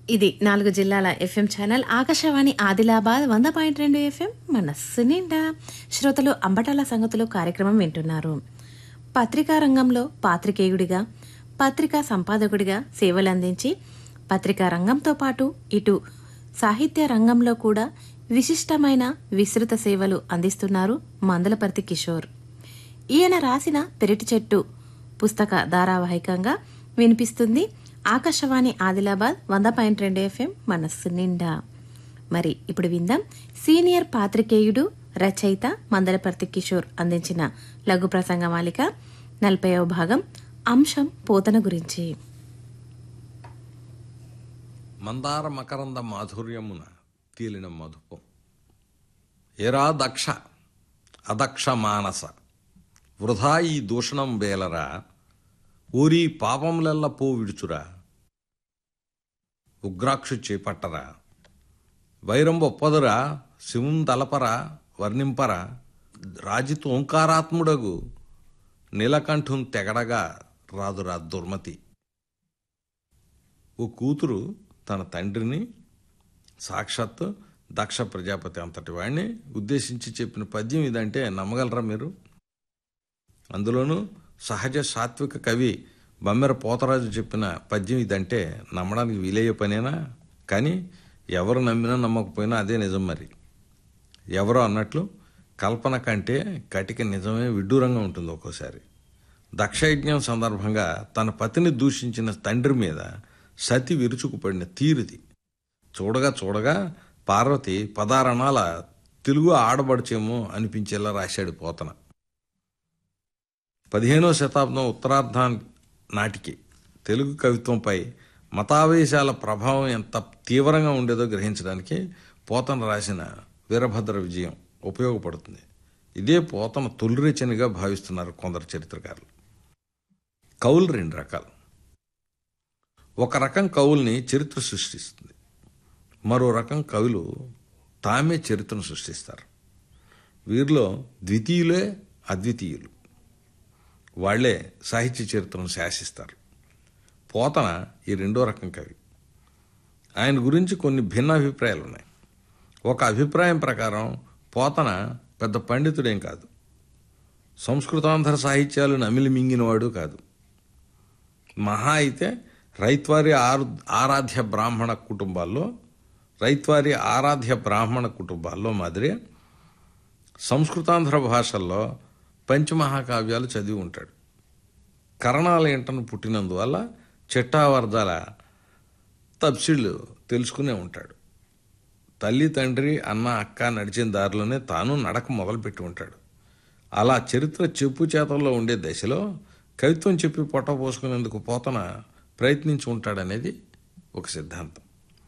ఇది నాలుగు జిల్లాల ఎఫ్ఎం ఛానల్ ఆకాశవాణి ఆదిలాబాద్ వంద పాయింట్ రెండు ఎఫ్ఎం మనస్సు నిండా శ్రోతలు అంబటాల సంగతులు కార్యక్రమం వింటున్నారు పత్రికా రంగంలో పాత్రికేయుడిగా పత్రికా సంపాదకుడిగా సేవలందించి పత్రికా రంగంతో పాటు ఇటు సాహిత్య రంగంలో కూడా విశిష్టమైన విస్తృత సేవలు అందిస్తున్నారు మందలపర్తి కిషోర్ ఈయన రాసిన పెరటి చెట్టు పుస్తక ధారావాహికంగా వినిపిస్తుంది ఆకాశవాణి ఆదిలాబాద్ వంద పాయింట్ రెండు ఎఫ్ఎం మనస్సు నిండా మరి ఇప్పుడు విందాం సీనియర్ పాత్రికేయుడు రచయిత మందలపర్తి కిషోర్ అందించిన లఘు ప్రసంగమాలిక నలభైవ భాగం అంశం పోతన గురించి మందార మకరంద మాధుర్యమున తేలిన మధుపం ఎరా దక్ష అదక్ష మానస వృధా ఈ దూషణం వేలరా ఊరి పాపములెల్ల పో విడుచురా ఉగ్రాక్షు చేపట్టరా వైరం ఒప్పదురా శివం తలపరా వర్ణింపరా రాజితు ఓంకారాత్ముడగు నీలకంఠం తెగడగా రాదురా దుర్మతి ఓ కూతురు తన తండ్రిని సాక్షాత్ దక్ష ప్రజాపతి అంతటి వాడిని ఉద్దేశించి చెప్పిన పద్యం ఇదంటే నమ్మగలరా మీరు అందులోనూ సహజ సాత్విక కవి బమ్మెర పోతరాజు చెప్పిన పద్యం ఇదంటే నమ్మడానికి వీలయ్యే పనేనా కానీ ఎవరు నమ్మినా నమ్మకపోయినా అదే నిజం మరి ఎవరో అన్నట్లు కల్పన కంటే కటిక నిజమే విడ్డూరంగా ఉంటుంది ఒక్కోసారి దక్షయజ్ఞం సందర్భంగా తన పతిని దూషించిన తండ్రి మీద సతి విరుచుకుపడిన తీరుది చూడగా చూడగా పార్వతి పదారణాల తెలుగు ఆడబడుచేమో అనిపించేలా రాశాడు పోతన పదిహేనో శతాబ్దం ఉత్తరార్ధం నాటికి తెలుగు కవిత్వంపై మతావేశాల ప్రభావం ఎంత తీవ్రంగా ఉండేదో గ్రహించడానికి పోతన రాసిన వీరభద్ర విజయం ఉపయోగపడుతుంది ఇదే పోతన తొలి రచనగా భావిస్తున్నారు కొందరు చరిత్రకారులు కవులు రెండు రకాలు ఒక రకం కవుల్ని చరిత్ర సృష్టిస్తుంది మరో రకం కవులు తామే చరిత్రను సృష్టిస్తారు వీరిలో ద్వితీయులే అద్వితీయులు వాళ్లే సాహిత్య చరిత్రను శాసిస్తారు పోతన ఈ రెండో రకం కవి ఆయన గురించి కొన్ని భిన్న అభిప్రాయాలు ఉన్నాయి ఒక అభిప్రాయం ప్రకారం పోతన పెద్ద పండితుడేం కాదు సంస్కృతాంధ్ర సాహిత్యాలు నమిలి మింగినవాడు కాదు మహా అయితే రైత్వారి ఆరు ఆరాధ్య బ్రాహ్మణ కుటుంబాల్లో రైత్వారి ఆరాధ్య బ్రాహ్మణ కుటుంబాల్లో మాదిరి సంస్కృతాంధ్ర భాషల్లో పంచమహాకావ్యాలు చదివి ఉంటాడు కరణాల ఇంటను పుట్టినందువల్ల చిట్టావర్ధాల తప్సిళ్ళు తెలుసుకునే ఉంటాడు తల్లి తండ్రి అన్న అక్క నడిచిన దారిలోనే తాను నడక మొదలుపెట్టి ఉంటాడు అలా చరిత్ర చెప్పు చేతల్లో ఉండే దశలో కవిత్వం చెప్పి పొట్ట పోసుకునేందుకు పోతన ప్రయత్నించి ఉంటాడనేది ఒక సిద్ధాంతం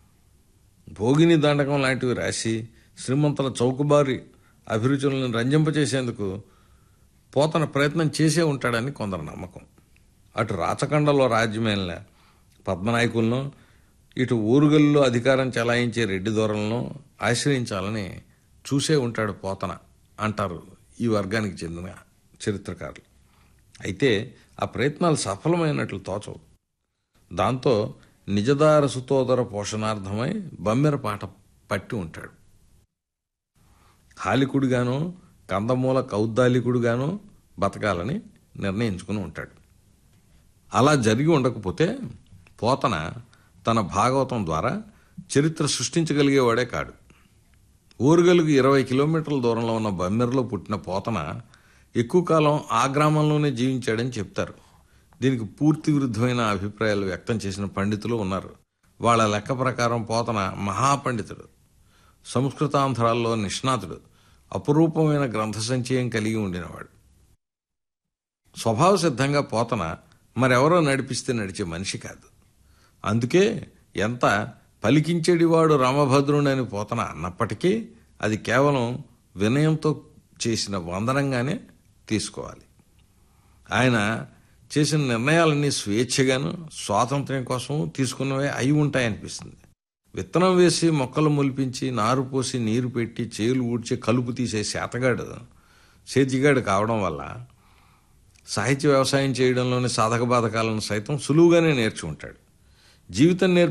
భోగిని దండకం లాంటివి రాసి శ్రీమంతుల చౌకబారి అభిరుచులను రంజింపచేసేందుకు పోతన ప్రయత్నం చేసే ఉంటాడని కొందరు నమ్మకం అటు రాచకండలో రాజ్యమేళ్ళ పద్మనాయకులను ఇటు ఊరుగల్లో అధికారం చెలాయించే రెడ్డి దూరంలో ఆశ్రయించాలని చూసే ఉంటాడు పోతన అంటారు ఈ వర్గానికి చెందిన చరిత్రకారులు అయితే ఆ ప్రయత్నాలు సఫలమైనట్లు తోచవు దాంతో నిజదార సుతోదర పోషణార్థమై బమ్మెర పాట పట్టి ఉంటాడు హాలికుడిగానో కందమూల కౌద్దాలికుడిగానో బతకాలని నిర్ణయించుకుని ఉంటాడు అలా జరిగి ఉండకపోతే పోతన తన భాగవతం ద్వారా చరిత్ర సృష్టించగలిగేవాడే కాడు ఊరుగలుగు ఇరవై కిలోమీటర్ల దూరంలో ఉన్న బమ్మెరలో పుట్టిన పోతన ఎక్కువ కాలం ఆ గ్రామంలోనే జీవించాడని చెప్తారు దీనికి పూర్తి విరుద్ధమైన అభిప్రాయాలు వ్యక్తం చేసిన పండితులు ఉన్నారు వాళ్ళ లెక్క ప్రకారం పోతన మహాపండితుడు సంస్కృతాంధ్రాల్లో నిష్ణాతుడు అపురూపమైన గ్రంథ సంచయం కలిగి ఉండినవాడు స్వభావ సిద్ధంగా పోతన మరెవరో నడిపిస్తే నడిచే మనిషి కాదు అందుకే ఎంత పలికించేడివాడు రామభద్రుడని పోతన అన్నప్పటికీ అది కేవలం వినయంతో చేసిన వందనంగానే తీసుకోవాలి ఆయన చేసిన నిర్ణయాలన్నీ స్వేచ్ఛగాను స్వాతంత్ర్యం కోసం తీసుకున్నవే అయి ఉంటాయనిపిస్తుంది విత్తనం వేసి మొక్కలు మొలిపించి నారు పోసి నీరు పెట్టి చేలు ఊడ్చి కలుపు తీసే శాతగాడు సేతిగాడు కావడం వల్ల సాహిత్య వ్యవసాయం చేయడంలోని సాధక బాధకాలను సైతం సులువుగానే నేర్చుకుంటాడు జీవితం నేర్పి